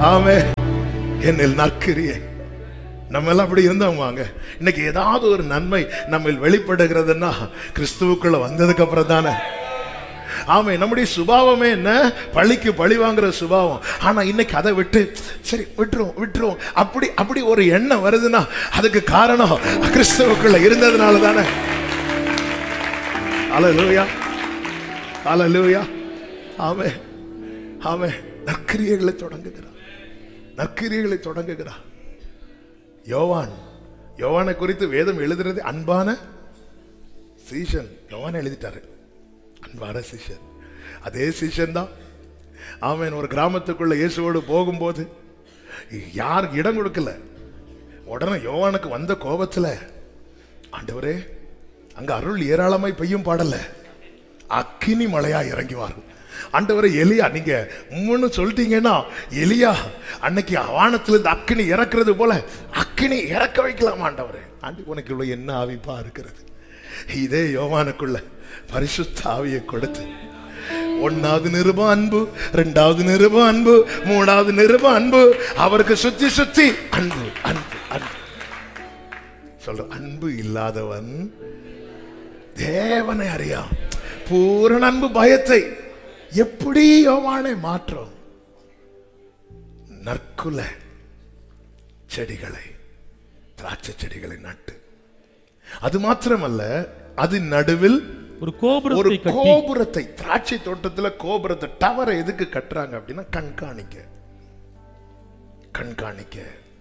ஆமே என்னில் நற்கிரியை நம்ம எல்லாம் அப்படி இருந்தோமாங்க இன்னைக்கு ஏதாவது ஒரு நன்மை நம்ம வெளிப்படுகிறதுன்னா கிறிஸ்துவுக்குள்ள வந்ததுக்கு அப்புறம் தானே ஆமே நம்முடைய சுபாவமே என்ன பழிக்கு பழி வாங்குற சுபாவம் ஆனா இன்னைக்கு அதை விட்டு சரி விட்டுரும் விட்டுரும் அப்படி அப்படி ஒரு எண்ணம் வருதுன்னா அதுக்கு காரணம் கிறிஸ்துவுக்குள்ள இருந்ததுனால தானே அலலூயா அலலூயா ஆமே ஆமே நற்கிரியைகளை தொடங்குகிறார் நற்கிரியைகளை தொடங்குகிறார் யோவான் யோவானை குறித்து வேதம் எழுதுறது அன்பான சீசன் யோவான் எழுதிட்டாரு அன்பான சீசன் அதே சீசன் தான் ஆமேன் ஒரு கிராமத்துக்குள்ள இயேசுவோடு போகும்போது யார் இடம் கொடுக்கல உடனே யோவானுக்கு வந்த கோபத்துல ஆண்டவரே அங்க அருள் ஏராளமாய் பெய்யும் பாடல அக்கினி மழையா இறங்குவார்கள் ஆண்டவரே எலியா நீங்க உம்முன்னு சொல்லிட்டீங்கன்னா எலியா அன்னைக்கு வானத்துல இருந்து அக்கினி இறக்குறது போல அக்கினி இறக்க வைக்கலாம் ஆண்டவரே ஆண்டு உனக்கு இவ்வளவு என்ன ஆவிப்பா இருக்கிறது இதே யோவானுக்குள்ள பரிசுத்த ஆவியை கொடுத்து ஒன்னாவது நிருபம் அன்பு ரெண்டாவது நிருபம் அன்பு மூணாவது நிருபம் அன்பு அவருக்கு சுத்தி சுத்தி அன்பு அன்பு அன்பு சொல்ற அன்பு இல்லாதவன் தேவனை அறியா பூரண அன்பு பயத்தை எப்படி யோவானை மாற்றும் நற்குல செடிகளை திராட்சை செடிகளை நட்டு அது மாத்திரமல்ல அது நடுவில் ஒரு ஒரு கோபுரத்தை கட்டி கோபுரத்தை திராட்சை தோட்டத்துல கோபுரத்தை டவரை எதுக்கு கட்டுறாங்க அப்படின்னா கண்காணிக்க கண்காணிக்க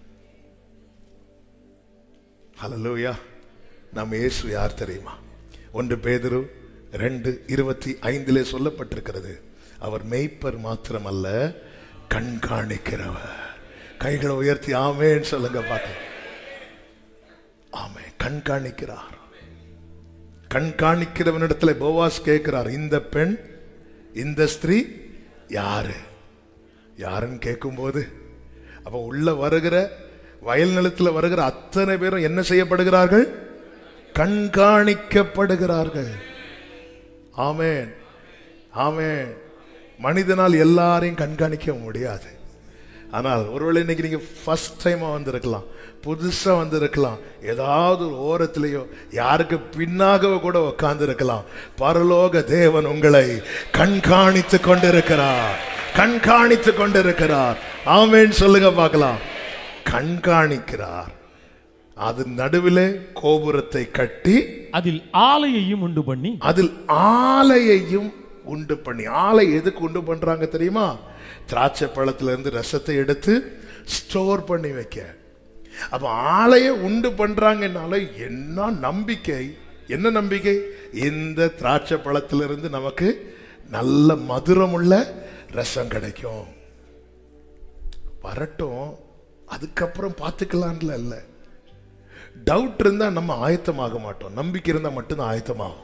ஹalleluya நம்ம இயேசு யார் தெரியுமா ஒன்று பேதுரு ரெண்டு இருபத்தி ஐந்திலே சொல்லப்பட்டிருக்கிறது அவர் மெய்ப்பர் மாத்திரமல்ல கண்காணிக்கிறவர் கைகளை உயர்த்தி ஆமேன்னு சொல்லுங்க பார்க்கலாம் ஆமே கண்காணிக்கிறார் கண்காணிக்கிறவனிடத்துல போவாஸ் கேட்கிறார் இந்த பெண் இந்த ஸ்திரீ யாரு யாருன்னு கேட்கும்போது அப்ப உள்ள வருகிற வயல் நிலத்துல வருகிற அத்தனை பேரும் என்ன செய்யப்படுகிறார்கள் கண்காணிக்கப்படுகிறார்கள் ஆமென் ஆமென் மனிதனால் எல்லாரையும் கண்காணிக்க முடியாது ஆனால் ஒருவேளை இன்னைக்கு நீங்க ஃபர்ஸ்ட் டைமா வந்திருக்கலாம் புதுசா வந்திருக்கலாம் ஏதாவது ஒரு ஓரத்திலேயோ யாருக்கு பின்னாக கூட உட்கார்ந்து இருக்கலாம் பரலோக தேவன் உங்களை கண்காணித்து கொண்டிருக்கிறார் கண்காணித்து கொண்டிருக்கிறார் ஆமென் சொல்லுங்க பார்க்கலாம் கண்காணிக்கிறார் அது நடுவிலே கோபுரத்தை கட்டி அதில் ஆலையையும் உண்டு பண்ணி அதில் ஆலையையும் உண்டு பண்ணி ஆலை எதுக்கு உண்டு பண்றாங்க தெரியுமா திராட்சை பழத்துல இருந்து ரசத்தை எடுத்து ஸ்டோர் பண்ணி வைக்க அப்ப ஆலையை உண்டு பண்றாங்கனால என்ன நம்பிக்கை என்ன நம்பிக்கை இந்த திராட்சை பழத்திலிருந்து நமக்கு நல்ல மதுரமுள்ள ரசம் கிடைக்கும் வரட்டும் அதுக்கப்புறம் பார்த்துக்கலான்ல இல்ல டவுட் இருந்தா நம்ம ஆயத்தமாக மாட்டோம் நம்பிக்கை இருந்தா மட்டும்தான் ஆயத்தமாகும்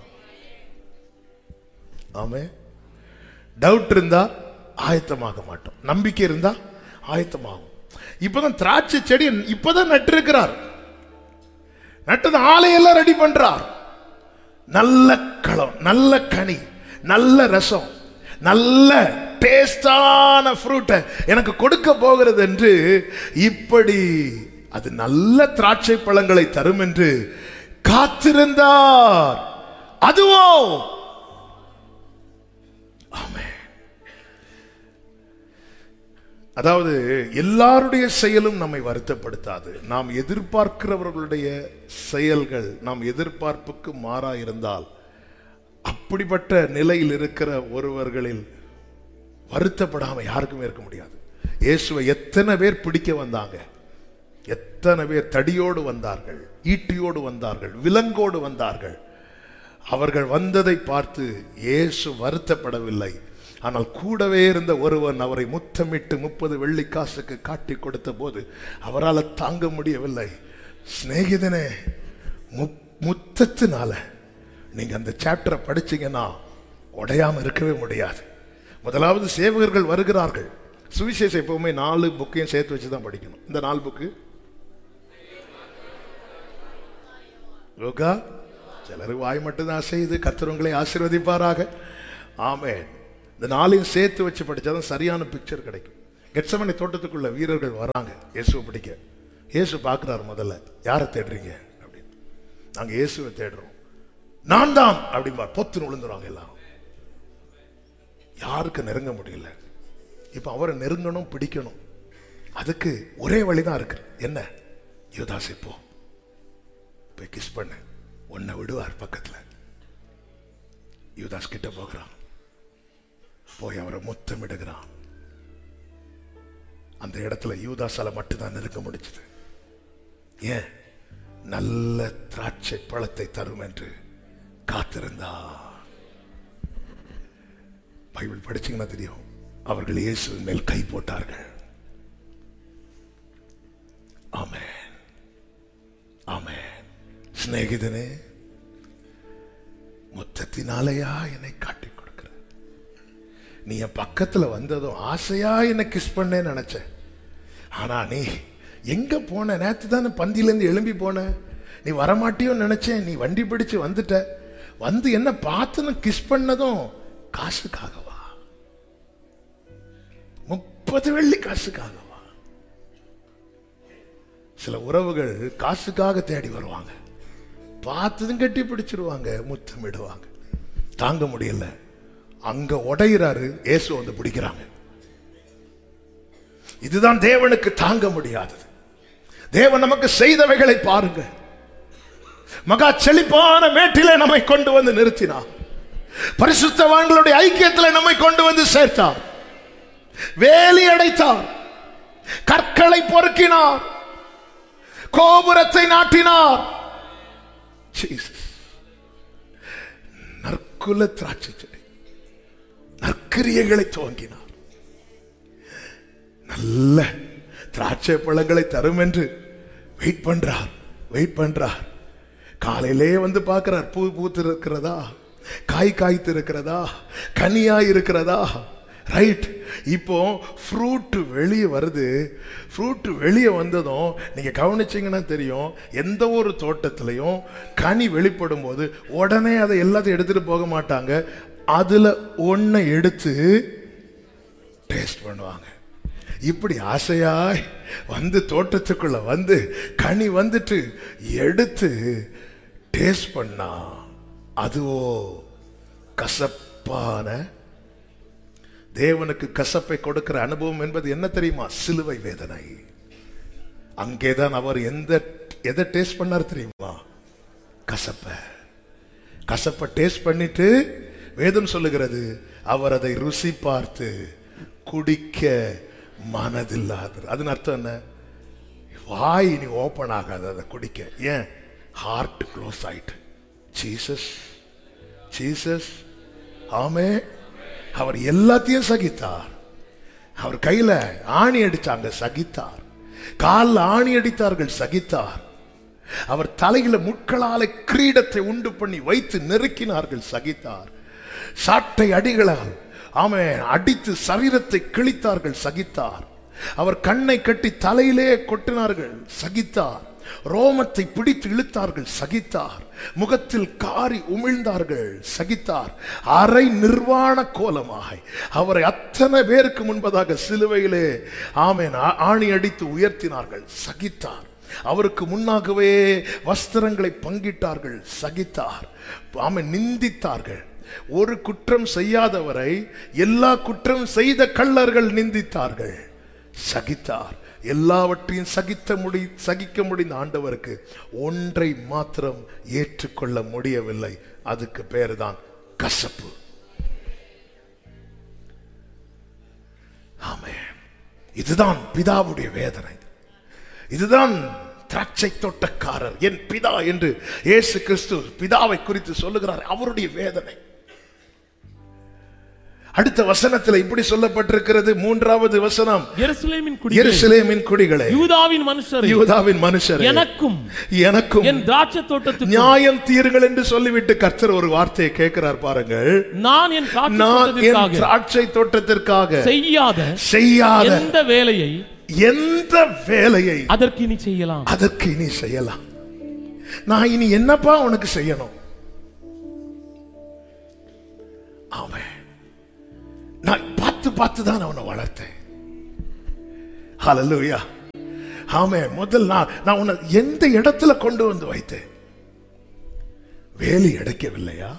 ஆமே டவுட் இருந்தா ஆயத்தமாக மாட்டோம் நம்பிக்கை இருந்தா ஆயத்தமாகும் இப்பதான் திராட்சை செடி இப்பதான் நட்டிருக்கிறார் நட்டது ஆலையெல்லாம் ரெடி பண்றார் நல்ல களம் நல்ல கனி நல்ல ரசம் நல்ல டேஸ்டான ஃப்ரூட்டை எனக்கு கொடுக்க போகிறது என்று இப்படி அது நல்ல திராட்சை பழங்களை தரும் என்று காத்திருந்தார் அதுவோ ஆமென். அதாவது எல்லாருடைய செயலும் நம்மை வருத்தப்படுத்தாது நாம் எதிர்பார்க்கிறவர்களுடைய செயல்கள் நாம் எதிர்பார்ப்புக்கு மாறா இருந்தால் அப்படிப்பட்ட நிலையில் இருக்கிற ஒருவர்களில் வருத்தப்படாம யாருக்குமே இருக்க முடியாது இயேசுவை எத்தனை பேர் பிடிக்க வந்தாங்க எத்தனை பேர் தடியோடு வந்தார்கள் ஈட்டியோடு வந்தார்கள் விலங்கோடு வந்தார்கள் அவர்கள் வந்ததை பார்த்து இயேசு வருத்தப்படவில்லை ஆனால் கூடவே இருந்த ஒருவன் அவரை முத்தமிட்டு முப்பது வெள்ளி காசுக்கு காட்டி கொடுத்த போது அவரால் தாங்க முடியவில்லை சிநேகிதனே முப்- முத்தத்தினால நீங்க அந்த சாப்டரை படிச்சீங்கன்னா உடையாம இருக்கவே முடியாது முதலாவது சேவகர்கள் வருகிறார்கள் சுவிசேஷம் எப்பவுமே நாலு புக்கையும் சேர்த்து வச்சு தான் படிக்கணும் இந்த நாலு புக்கு யோகா சிலருக்கு வாய் மட்டும்தான் அசையுது கர்த்தர் உங்களை ஆசீர்வதிப்பாராக ஆமென் இந்த நாளையும் சேர்த்து வச்சு படிச்சாதான் சரியான பிக்சர் கிடைக்கும் கெட்சமனை தோட்டத்துக்குள்ள வீரர்கள் வராங்க இயேசுவை பிடிக்க இயேசு பார்க்குறாரு முதல்ல யாரை தேடுறீங்க அப்படின்னு நாங்க இயேசுவை தேடுறோம் நான் தான் அப்படின்பா பொத்துன்னு விழுந்துருவாங்க எல்லாரும் யாருக்கு நெருங்க முடியல இப்ப அவரை நெருங்கணும் பிடிக்கணும் அதுக்கு ஒரே வழிதான் இருக்கு என்ன யுவதாசி போ போய் கிஸ் பண்ண உன்னை விடுவார் பக்கத்துல யுவதாஸ் கிட்ட போகிறான் போய் அவரை முத்தமிடுகிறான் அந்த இடத்துல யூதாசால மட்டும்தான் நெருங்க முடிச்சது ஏன் நல்ல திராட்சை பழத்தை தரும் என்று காத்திருந்தார் பைபிள் படிச்சீங்கன்னா தெரியும் அவர்கள் இயேசுவின் மேல் கை போட்டார்கள் ஆமென் ஆமென் சிநேகிதனே முத்தத்தினாலேயா என்னை காட்டி கொடுக்கிற நீ என் பக்கத்துல வந்ததும் ஆசையா என்னை கிஸ் பண்ணேன்னு நினைச்சேன் ஆனா நீ எங்க போன நேத்து தானே பந்தியில இருந்து எழும்பி போன நீ வரமாட்டியோன்னு நினைச்சேன் நீ வண்டி பிடிச்சு வந்துட்ட வந்து என்ன பார்த்துன்னு கிஸ் பண்ணதும் காசுக்காகவா முப்பது வெள்ளி காசுக்காகவா சில உறவுகள் காசுக்காக தேடி வருவாங்க பார்த்ததும் கட்டி பிடிச்சிருவாங்க முத்தமிடுவாங்க தாங்க முடியல அங்க உடையிறாரு இயேசு வந்து பிடிக்கிறாங்க இதுதான் தேவனுக்கு தாங்க முடியாதது தேவன் நமக்கு செய்தவைகளை பாருங்க மகா செழிப்பான மேட்டிலே நம்மை கொண்டு வந்து நிறுத்தினார் பரிசுத்தவான்களுடைய ஐக்கியத்தில் நம்மை கொண்டு வந்து சேர்த்தார் வேலி அடைத்தார் கற்களை பொறுக்கினார் கோபுரத்தை நாட்டினார் Jesus. நற்குல திராட்சை செடி நற்கிரியைகளை துவங்கினார் நல்ல திராட்சை பழங்களை தரும் என்று வெயிட் பண்றார் வெயிட் பண்றார் காலையிலே வந்து பார்க்கிறார் பூ பூத்து இருக்கிறதா காய் காய்த்து இருக்கிறதா கனியா இருக்கிறதா ரைட் இப்போ ஃப்ரூட் வெளியே வருது ஃப்ரூட் வெளியே வந்ததும் நீங்க கவனிச்சீங்கன்னா தெரியும் எந்த ஒரு தோட்டத்திலையும் கனி வெளிப்படும் போது உடனே அதை எல்லாத்தையும் எடுத்துட்டு போக மாட்டாங்க அதுல ஒன்னை எடுத்து டேஸ்ட் பண்ணுவாங்க இப்படி ஆசையாய் வந்து தோட்டத்துக்குள்ள வந்து கனி வந்துட்டு எடுத்து டேஸ்ட் பண்ணா அதுவோ கசப்பான தேவனுக்கு கசப்பை கொடுக்கிற அனுபவம் என்பது என்ன தெரியுமா சிலுவை வேதனை அங்கேதான் அவர் எந்த எதை டேஸ்ட் பண்ணார் தெரியுமா கசப்ப கசப்பை டேஸ்ட் பண்ணிட்டு வேதம் சொல்லுகிறது அவர் அதை ருசி பார்த்து குடிக்க மனதில்லாதர் அதன் அர்த்தம் என்ன வாய் இனி ஓபன் ஆகாது அதை குடிக்க ஏன் ஹார்ட் க்ளோஸ் ஆயிட்டு ஜீசஸ் ஜீசஸ் ஆமே அவர் எல்லாத்தையும் சகித்தார் அவர் கையில ஆணி அடிச்சாங்க சகித்தார் காலில் ஆணி அடித்தார்கள் சகித்தார் அவர் தலையில முட்களால கிரீடத்தை உண்டு பண்ணி வைத்து நெருக்கினார்கள் சகித்தார் சாட்டை அடிகளால் ஆமே அடித்து சரீரத்தை கிழித்தார்கள் சகித்தார் அவர் கண்ணை கட்டி தலையிலே கொட்டினார்கள் சகித்தார் ரோமத்தை பிடித்து இழுத்தார்கள் சகித்தார் முகத்தில் காரி உமிழ்ந்தார்கள் சகித்தார் அரை நிர்வாண கோலமாய் அவரை அத்தனை பேருக்கு முன்பதாக சிலுவையிலே ஆமேன் ஆ- ஆணி அடித்து உயர்த்தினார்கள் சகித்தார் அவருக்கு முன்னாகவே வஸ்திரங்களை பங்கிட்டார்கள் சகித்தார் ஆமென் நிந்தித்தார்கள் ஒரு குற்றம் செய்யாதவரை எல்லா குற்றம் செய்த கள்ளர்கள் நிந்தித்தார்கள் சகித்தார் எல்லாவற்றையும் சகித்த முடி சகிக்க முடிந்த ஆண்டவருக்கு ஒன்றை மாத்திரம் ஏற்றுக்கொள்ள முடியவில்லை அதுக்கு பேருதான் கசப்பு ஆமே இதுதான் பிதாவுடைய வேதனை இதுதான் திராட்சை தோட்டக்காரர் என் பிதா என்று இயேசு கிறிஸ்து பிதாவை குறித்து சொல்லுகிறார் அவருடைய வேதனை அடுத்த வசனத்தில் இப்படி சொல்லப்பட்டிருக்கிறது மூன்றாவது வசனம் எருசலேமின் குடிகளே எருசலேமின் குடிகளே யூதாவின் மனுஷரே யூதாவின் மனுஷர் எனக்கும் எனக்கும் என் திராட்சை தோட்டத்துக்கு நியாயம் தீருங்கள் என்று சொல்லிவிட்டு கர்த்தர் ஒரு வார்த்தையை கேட்கிறார் பாருங்கள் நான் என் காட்சி நான் என் தோட்டத்திற்காக திராட்சை தோட்டத்திற்காக செய்யாத செய்யாத எந்த வேலையை எந்த வேலையை அதற்கு இனி செய்யலாம் அதற்கு இனி செய்யலாம் நான் இனி என்னப்பா உனக்கு செய்யணும் அவன் நான் பார்த்து பார்த்து தான் அவனை வளர்த்தேன் ஹalleluya ஆமே முதல் நான் நான் உன்னை எந்த இடத்துல கொண்டு வந்து வைத்தேன் வேலி அடைக்கவில்லையா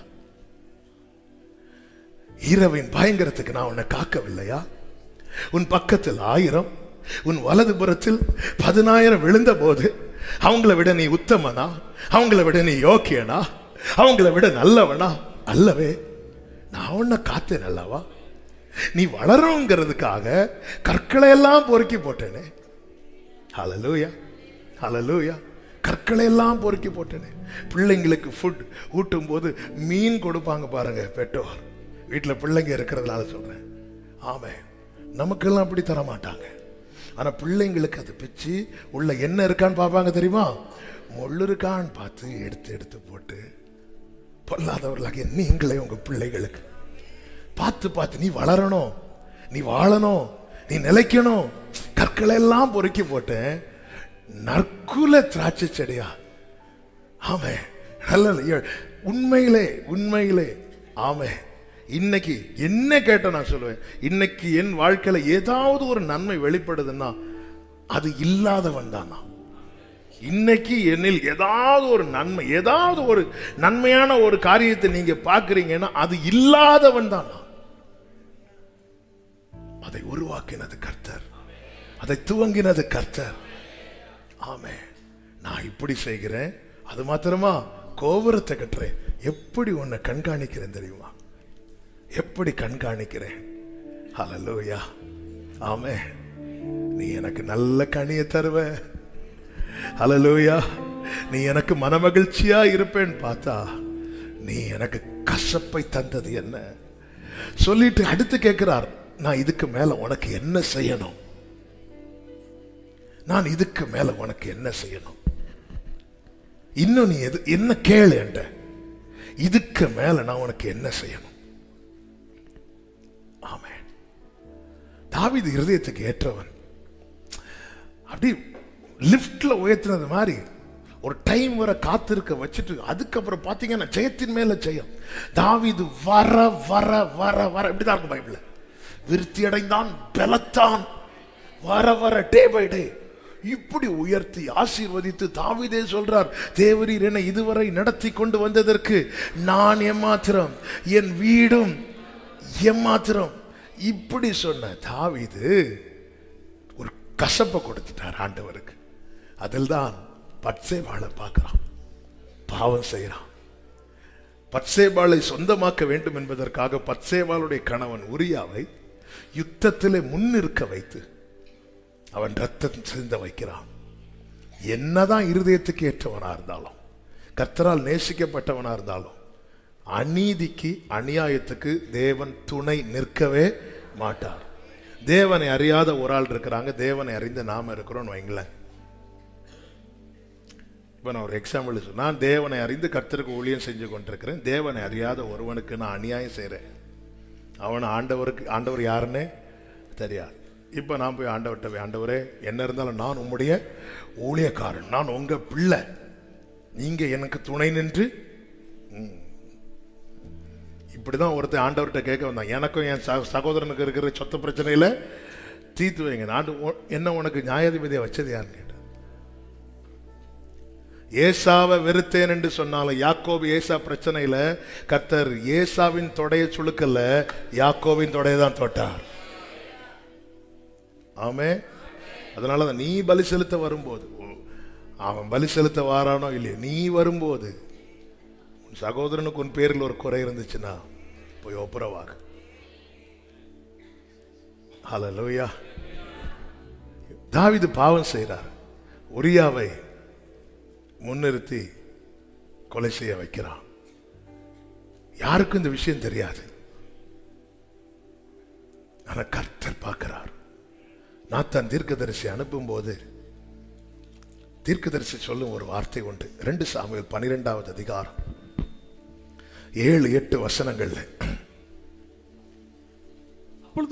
இரவின் பயங்கரத்துக்கு நான் உன்னை காக்கவில்லையா உன் பக்கத்தில் ஆயிரம் உன் வலது புறத்தில் பதினாயிரம் விழுந்த போது அவங்கள விட நீ உத்தமனா அவங்கள விட நீ யோக்கியனா அவங்கள விட நல்லவனா அல்லவே நான் உன்னை காத்தேன் அல்லவா நீ வளருங்கிறதுக்காக கற்களை எல்லாம் பொறுக்கி போட்டேனே ஹalleluya ஹalleluya கற்களை எல்லாம் பொறுக்கி போட்டேனே பிள்ளைங்களுக்கு ஃபுட் ஊட்டும் போது மீன் கொடுப்பாங்க பாருங்க பெற்றோர் வீட்டில் பிள்ளைங்க இருக்கிறதுனால சொல்றேன் ஆமே நமக்கெல்லாம் அப்படி தர மாட்டாங்க ஆனா பிள்ளைங்களுக்கு அது பிச்சு உள்ள என்ன இருக்கான்னு பார்ப்பாங்க தெரியுமா முள்ளு இருக்கான்னு பார்த்து எடுத்து எடுத்து போட்டு பொல்லாதவர்களாக நீங்களே உங்க பிள்ளைகளுக்கு பார்த்து பார்த்து நீ வளரணும் நீ வாழணும் நீ நிலைக்கணும் கற்களை எல்லாம் பொறுக்கி போட்டேன் நற்குல திராட்சை செடியா ஆமே நல்ல நல்ல- உண்மையிலே உண்மையிலே ஆமே இன்னைக்கு என்ன கேட்ட நான் சொல்லுவேன் இன்னைக்கு என் வாழ்க்கையில ஏதாவது ஒரு நன்மை வெளிப்படுதுன்னா அது இல்லாதவன் தான் நான். இன்னைக்கு என்னில் ஏதாவது ஒரு நன்மை ஏதாவது ஒரு நன்மையான ஒரு காரியத்தை நீங்க பார்க்கறீங்கன்னா அது இல்லாதவன் தான் நான். அதை உருவாக்கினது கர்த்தர் அதை துவங்கினது கர்த்தர் ஆமே நான் இப்படி செய்கிறேன் அது மாத்திரமா கோபுரத்தை கட்டுறேன் எப்படி உன்னை கண்காணிக்கிறேன் தெரியுமா எப்படி கண்காணிக்கிறேன் ஹalleluya ஆமே நீ எனக்கு நல்ல கனியை தருவ ஹalleluya நீ எனக்கு மனமகிழ்ச்சியா இருப்பேன்னு பார்த்தா நீ எனக்கு கசப்பை தந்தது என்ன சொல்லிட்டு அடுத்து கேட்கிறார் நான் இதுக்கு மேல உனக்கு என்ன செய்யணும் நான் இதுக்கு மேல உனக்கு என்ன செய்யணும் இன்னும் நீ எது என்ன கேளு என்கிட்ட இதுக்கு மேல நான் உனக்கு என்ன செய்யணும் ஆமே தாவீது இருதயத்துக்கு ஏற்றவன் அப்படி லிஃப்ட்ல உயர்த்தினது மாதிரி ஒரு டைம் வர காத்திருக்க வச்சுட்டு அதுக்கப்புறம் பாத்தீங்கன்னா ஜெயத்தின் மேல ஜெயம் தாவீது வர வர வர வர இப்படிதான் இருக்கும் பைபிள்ல விருத்தி அடைந்தான் பலத்தான் வர வர டே பை டே இப்படி உயர்த்தி ஆசீர்வதித்து தாவீதே சொல்றார் தேவரீர் என்னை இதுவரை நடத்தி கொண்டு வந்ததற்கு நான் எம்மாத்திரம் என் வீடும் எம்மாத்திரம் இப்படி சொன்ன தாவீது ஒரு கசப்பை கொடுத்துட்டார் ஆண்டவருக்கு அதில் தான் பட்சேபாளை பார்க்கிறான் பாவம் செய்கிறான் பட்சேபாளை சொந்தமாக்க வேண்டும் என்பதற்காக பட்சேபாளுடைய கணவன் உரியாவை யுத்தத்திலே முன்னிற்க வைத்து அவன் ரத்தம் சிந்த வைக்கிறான் என்னதான் இருதயத்துக்கு ஏற்றவனா இருந்தாலும் கர்த்தரால் நேசிக்கப்பட்டவனா இருந்தாலும் அநீதிக்கு அநியாயத்துக்கு தேவன் துணை நிற்கவே மாட்டார் தேவனை அறியாத ஒரு ஆள் இருக்கிறாங்க தேவனை அறிந்த நாம இருக்கிறோம்னு வைங்களேன் இப்போ நான் ஒரு எக்ஸாம்பிள் சொல் நான் தேவனை அறிந்து கர்த்தருக்கு ஊழியம் செஞ்சு கொண்டிருக்கிறேன் தேவனை அறியாத ஒருவனுக்கு நான் அநியாயம் செய்கிறேன் அவன் ஆண்டவருக்கு ஆண்டவர் யாருன்னே தெரியாது இப்போ நான் போய் ஆண்டவர்கிட்ட போய் ஆண்டவரே என்ன இருந்தாலும் நான் உம்முடைய ஊழியக்காரன் நான் உங்க பிள்ளை நீங்க எனக்கு துணை நின்று ம். இப்படிதான் ஒருத்தன் ஆண்டவர்கிட்ட கேட்க வந்தான் எனக்கும் என் சக- சகோதரனுக்கு இருக்கிற சொத்து பிரச்சனையில தீர்த்து வைங்க நான் உ- என்ன உனக்கு நியாயாதிபதியை வச்சது யாருன்னு கேட்டேன் ஏசாவை வெறுத்தேன் என்று சொன்னாலும் யாக்கோபு ஏசா பிரச்சனையில கர்த்தர் ஏசாவின் தொடைய சுழுக்கல்ல யாக்கோவின் தொடையை தான் தொட்டார் ஆமே அதனால தான் நீ பலி செலுத்த வரும்போது உ- அவன் பலி செலுத்த வாரானோ இல்லையோ நீ வரும்போது உன் சகோதரனுக்கு உன் பேரில் ஒரு குறை இருந்துச்சுன்னா போய் ஒப்புரவாக ஹalleluya தாவீது பாவம் செய்கிறார் உரியாவை முன்னிறுத்தி கொலை செய்ய வைக்கிறான் யாருக்கும் இந்த விஷயம் தெரியாது ஆனா கர்த்தர் பார்க்கிறார் நாத்தான் தீர்க்கதரிசி அனுப்பும்போது தீர்க்கதரிசி சொல்லும் ஒரு வார்த்தை உண்டு ரெண்டு சாமுவேல் பனிரெண்டாவது அதிகாரம் ஏழு எட்டு வசனங்கள்ல அப்பொழுது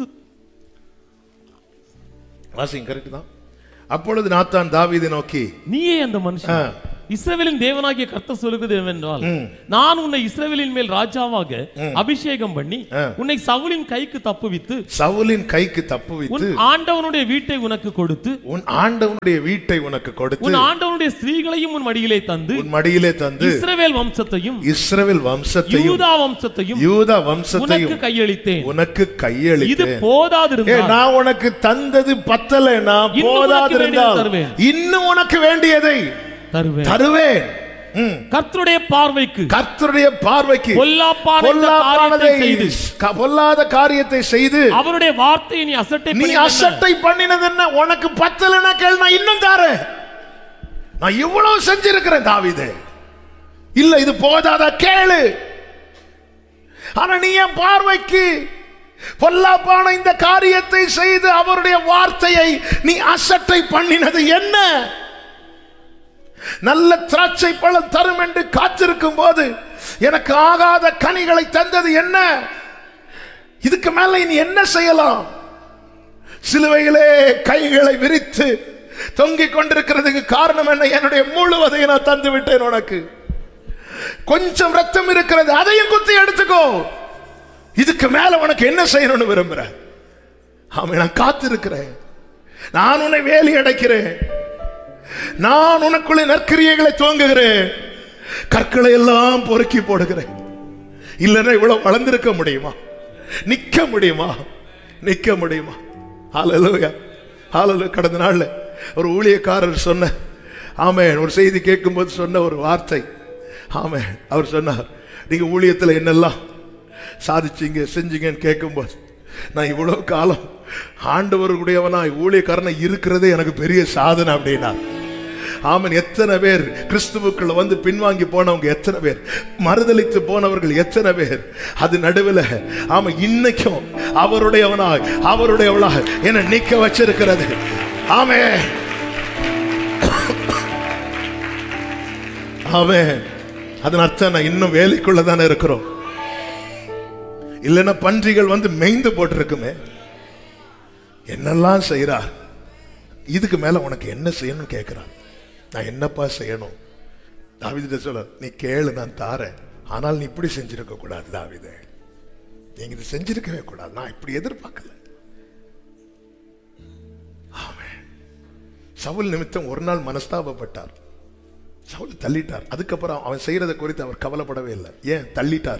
வாசிங்க கரெக்ட் தான் அப்பொழுது நாத்தான் தாவீதை நோக்கி நீயே அந்த மனுஷன் ஆ, இஸ்ரவேலின் தேவனாகிய கர்த்தர் சொல்லுகிறது என்னவென்றால் நான் உன்னை இஸ்ரவேலின் மேல் ராஜாவாக அபிஷேகம் பண்ணி உன்னை சவுலின் கைக்கு தப்புவித்து சவுலின் கைக்கு தப்புவித்து உன் ஆண்டவனுடைய வீட்டை உனக்கு கொடுத்து உன் ஆண்டவனுடைய வீட்டை உனக்கு கொடுத்து உன் ஆண்டவனுடைய ஸ்திரீகளையும் உன் மடியிலே தந்து உன் மடியிலே தந்து இஸ்ரவேல் வம்சத்தையும் இஸ்ரவேல் வம்சத்தையும் யூதா வம்சத்தையும் யூதா உனக்கு வம்சத்தையும் கையளித்தேன் உனக்கு இது கையளித்தேன் ஏ, போதாதிருந்தால் நான் உனக்கு தந்தது பத்தலைன்னா இன்னும் உனக்கு போதாதிருந்தால் வேண்டியதை தருவேன். இன்னும் உனக்கு வேண்டியதை தருவேன் தருவேன் ம். கர்த்தருடைய பார்வைக்கு கர்த்தருடைய பார்வைக்கு பொல்லாப்பான இந்த பொல்லாப்பானதை காரியத்தை செய்து க- பொல்லாத காரியத்தை செய்து அவருடைய வார்த்தையை நீ அசட்டை நீ பண்ணின அசட்டை பண்ணினது என்ன உனக்கு பத்தலைன்னா கேள் நான் இன்னும் தாரேன் நான் இவ்வளவு செஞ்சிருக்கிறேன் தாவீதே இல்ல இது போதாதா கேளு ஆனா நீ என் பார்வைக்கு பொல்லாப்பான இந்த காரியத்தை செய்து அவருடைய வார்த்தையை நீ அசட்டை பண்ணினது என்ன நல்ல திராட்சை பழம் தரும் என்று காத்திருக்கும் போது எனக்கு ஆகாத கனிகளை தந்தது என்ன இதுக்கு மேல இனி என்ன செய்யலாம் சிலுவையிலே கைகளை விரித்து தொங்கிக் கொண்டிருக்கிறதுக்கு காரணம் என்ன என்னுடைய முழுவதையும் நான் தந்து விட்டேன் உனக்கு கொஞ்சம் ரத்தம் இருக்கிறது அதையும் குத்தி எடுத்துக்கோ இதுக்கு மேல உனக்கு என்ன செய்யணும்னு விரும்புறேன் ஆமா நான் காத்திருக்கிறேன் நான் உன்னை வேலி அடைக்கிறேன் நான் உனக்குள்ளே நற்கிரியைகளை துவங்குகிறேன் கற்களை எல்லாம் பொறுக்கி போடுகிறேன் இல்லைன்னா இவ்வளவு வளர்ந்திருக்க முடியுமா நிக்க முடியுமா நிக்க முடியுமா ஹalleluya ஹalleluya கடந்த நாள்ல ஒரு ஊழியக்காரர் சொன்ன ஆமென் ஒரு செய்தி கேட்கும்போது சொன்ன ஒரு வார்த்தை ஆமென் அவர் சொன்னார் நீங்க ஊழியத்துல என்னெல்லாம் சாதிச்சீங்க செஞ்சீங்கன்னு கேட்கும்போது நான் இவ்வளவு காலம் ஆண்டவருடையவனாய் ஊழியக்காரனை இருக்கிறதே எனக்கு பெரிய சாதனை அப்படின்னா ஆமன் எத்தனை பேர் கிறிஸ்துவுக்குள்ள வந்து பின்வாங்கி போனவங்க எத்தனை பேர் மறுதலித்து போனவர்கள் எத்தனை பேர் அது நடுவில் ஆமா இன்னைக்கும் அவருடையவனாய் அவருடையவளாக என நிக்க வச்சிருக்கிறது ஆமே ஆமே அதன் அர்த்தம் நான் இன்னும் வேலைக்குள்ள தானே இருக்கிறோம் இல்லைன்னா பன்றிகள் வந்து மேய்ந்து போட்டிருக்குமே என்னெல்லாம் செய்றார் இதுக்கு மேல உனக்கு என்ன செய்யணும்னு கேட்கிறான் நான் என்னப்பா செய்யணும் தாவிதிட்ட சொல்ல நீ கேளு நான் தாரேன் ஆனால் நீ இப்படி செஞ்சிருக்க கூடாது தாவிதே நீங்க இது செஞ்சிருக்கவே கூடாது நான் இப்படி எதிர்பார்க்கல ஆமென். சவுல் நிமித்தம் ஒரு நாள் மனஸ்தாபப்பட்டார் சவுல் தள்ளிட்டார் அதுக்கப்புறம் அவன் செய்யறதை குறித்து அவர் கவலைப்படவே இல்லை ஏன் தள்ளிட்டார்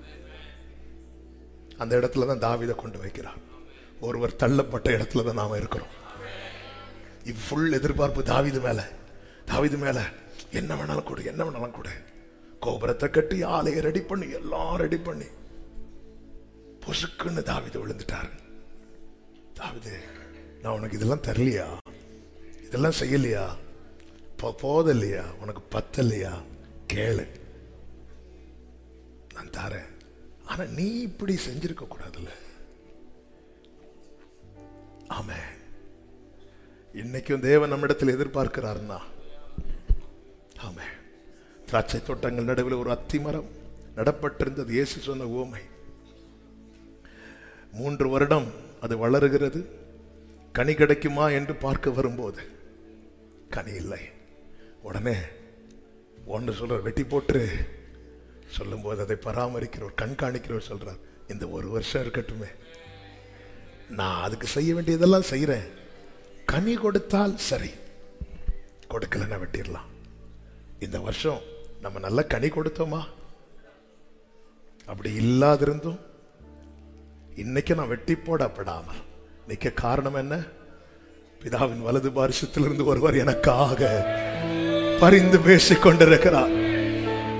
அந்த இடத்துல தான் தாவிதை கொண்டு வைக்கிறார் ஒருவர் தள்ளப்பட்ட இடத்துல தான் நாம இருக்கிறோம் ஃபுல் எதிர்பார்ப்பு தாவிது மேல தாவிது மேல என்ன வேணாலும் கொடு என்ன வேணாலும் கொடு கோபுரத்தை கட்டி ஆலையை ரெடி பண்ணி எல்லாம் ரெடி பண்ணி பொசுக்குன்னு தாவிது விழுந்துட்டாரு தாவிது நான் உனக்கு இதெல்லாம் தரலையா இதெல்லாம் செய்யலையா போ- போதலையா உனக்கு பத்தலையா கேளு நான் தரேன் ஆனா நீ இப்படி செஞ்சிருக்க கூடாதுல்ல ஆமே இன்னைக்கும் தேவன் நம்மிடத்தில் எதிர்பார்க்கிறார்னா ஆமே திராட்சை தோட்டங்கள் நடுவில் ஒரு அத்தி மரம் நடப்பட்டிருந்தது இயேசு சொன்ன உவமை மூன்று வருடம் அது வளருகிறது கனி கிடைக்குமா என்று பார்க்க வரும்போது கனி இல்லை உடனே ஒன்று சொல்ற வெட்டி போட்டு சொல்லும்போது அதை பராமரிக்கிறவர் கண்காணிக்கிறவர் சொல்றார் இந்த ஒரு வருஷம் இருக்கட்டுமே நான் அதுக்கு செய்ய வேண்டியதெல்லாம் செய்றேன் கனி கொடுத்தால் சரி கொடுக்கலன்னா வெட்டிடலாம் இந்த வருஷம் நம்ம நல்ல கனி கொடுத்தோமா அப்படி இல்லாதிருந்தும் இன்னைக்கு நான் வெட்டி போடப்படாமல் நிக்க காரணம் என்ன பிதாவின் வலது பாரிசத்திலிருந்து ஒருவர் எனக்காக பரிந்து பேசிக் கொண்டிருக்கிறார்